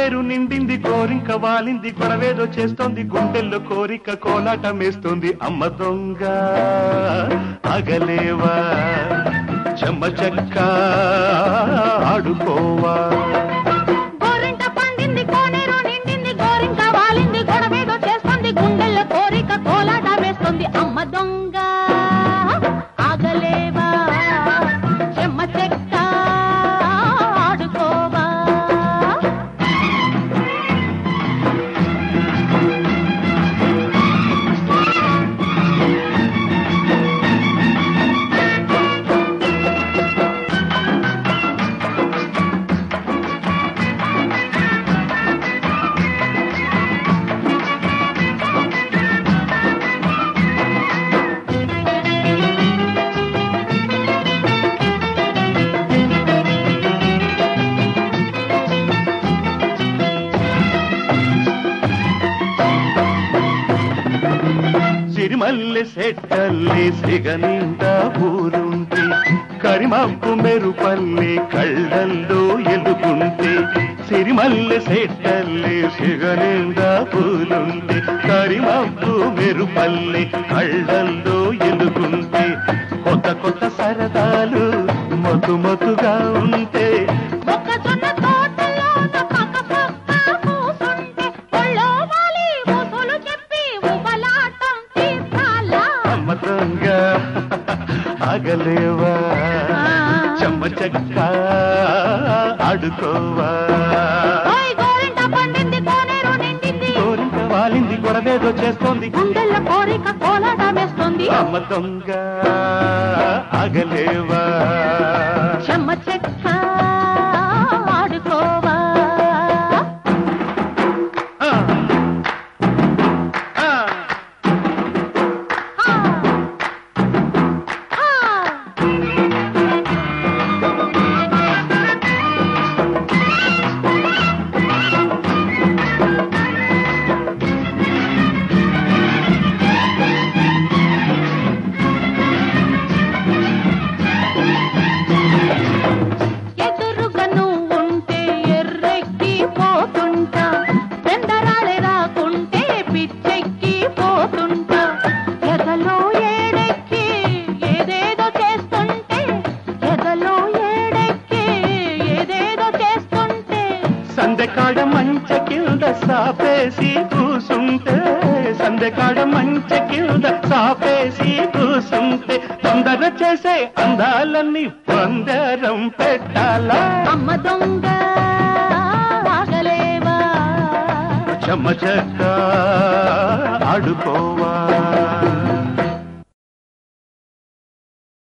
కోనేరు నిండింది కోరింక వాలింది గొడవేదో చేస్తోంది గుండెల్లో కోరిక కోలాటం వేస్తోంది అమ్మ దొంగ అగలేవా చెమ్మ చెక్క ఆడుకోవా గోరింట పండింది కోనేరు నిండింది గోరింక వాలింది గొడవేదో చేస్తుంది గుండెల్లో కోరిక కోలాట వేస్తుంది అమ్మ దొంగ ఆగలేవా చెమ్మ చెక్క ఆడుకోవా సిరిమల్లె సెట్టల్లి సిగనింద ఊరుంటే కరిమప్పు మెరుపల్లి కళ్ళల్లో ఎలుగుంటే సిరిమల్లె సెట్టల్లి సిగనింద పూలుంటే కరిమప్పు మెరుపల్లి కళ్ళల్లో ఎలుగుంటే కొత్త కొత్త సరదాలు మతు మతుగా ఉంటే మొక్కజొన్న తోటలోన పక్క పక్క కూసుంటే ఒళ్ళో వాలి ఊసులు చెప్పి ఉబలాటం తీర్చాలా అమ్మ దొంగ ఆగలేవా చెమ్మ చెక్క ఆడుకోవా ఓయ్ గోరింట పండింది కోనేరు నిండింది కోరిక వాలింది గొడవేదో చేస్తోంది గుండెల్లో కోరిక కోలాట వేస్తుంది అమ్మ దొంగ ఆగలేవా చెమ్మ చెక్క ఆడుకోవా ఆ. ఆ. హా. హా. ఎదురుగా నువ్వుంటే ఎర్రెక్కి పోతుంటా పెందరాళే రాకుంటే పిచ్చెక్కి పోతుంటా ఎదలో ఏడెక్కి ఏదేదో చేస్తుంటే ఎదలో ఏడెక్కి ఏదేదో చేస్తుంటే సందెకాడ మంచ కింద సాపేసి కూసుంటే సందెకాడ మంచ కింద సాపేసి కూసుంటే తొందర చేసే అందాలన్నీ పందరం పెట్టాలా అమ్మ దొంగ ఆగలేవా చెమ్మ చెక్క ఆడుకోవా